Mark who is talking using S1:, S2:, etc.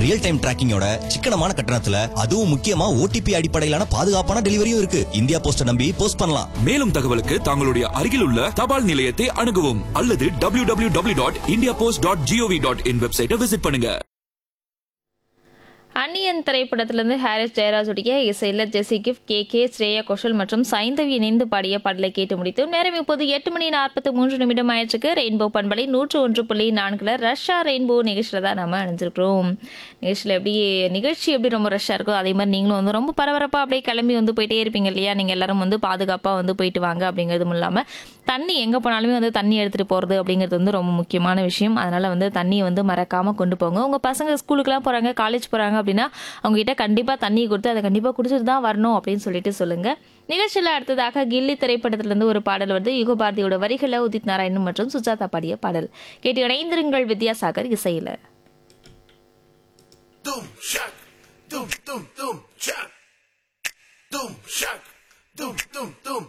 S1: real time டிராக்கிங்கோட சிக்கனமான கட்டணத்துல அதுவும் முக்கியமா OTP அடிப்படையிலான பாதுகாப்பான டெலிவரியும் இருக்கு இந்தியா போஸ்ட நம்பி போஸ்ட் பண்ணலாம்
S2: மேலும் தகவலுக்கு தங்களுடைய அருகில் உள்ள தபால் நிலையத்தை அணுகவும் அல்லது W W W dot India post dot GOV dot in வெப்சைட்டை விசிட் பண்ணுங்க
S3: அன்னியன் திரைப்படத்திலிருந்து ஹாரிஸ் ஜெயராஜுடைய இசையில் ஜெசி கிஃப்ட் கே கே ஸ்ரேயா கோஷல் மற்றும் சைந்தவி இணைந்து பாடிய பாடலை கேட்டு முடித்தோம் நேரம் இப்போது எட்டு மணி நாற்பத்தி மூன்று நிமிடம் ஆயிடுச்சுக்கு ரெயின்போ பண்பலை நூற்று ஒன்று புள்ளி நான்குல ரஷ்யா ரெயின்போ நிகழ்ச்சியில் தான் நம்ம அணிஞ்சிருக்கிறோம் நிகழ்ச்சியில் எப்படி நிகழ்ச்சி எப்படி ரொம்ப ரஷ்ஷாக இருக்கோ அதே மாதிரி நீங்களும் வந்து ரொம்ப பரபரப்பாக அப்படியே கிளம்பி வந்து போயிட்டே இருப்பீங்க இல்லையா நீங்கள் எல்லாரும் வந்து பாதுகாப்பாக வந்து போயிட்டு வாங்க அப்படிங்கிறதும் இல்லாமல் தண்ணி எங்கே போனாலுமே வந்து தண்ணி எடுத்துகிட்டு போகிறது அப்படிங்கிறது வந்து ரொம்ப முக்கியமான விஷயம் அதனால் வந்து தண்ணியை வந்து மறக்காமல் கொண்டு போங்க உங்கள் பசங்க ஸ்கூலுக்குலாம் போகிறாங்க காலேஜ் போகிறாங்க அப்படின்னா அவங்ககிட்ட கண்டிப்பாக தண்ணி கொடுத்து அதை கண்டிப்பாக குடிச்சிட்டு தான் வரணும் அப்படின்னு சொல்லிட்டு சொல்லுங்கள் நிகழ்ச்சியில் அடுத்ததாக கில்லி திரைப்படத்திலிருந்து ஒரு பாடல் வந்து யுக பாரதியோட வரிகளை உதித் நாராயணன் மற்றும் சுஜாதா பாடிய பாடல் கேட்டு இணைந்திருங்கள் வித்யாசாகர் இசையில்
S4: Doom shock, doom doom doom shock, doom shock, doom doom doom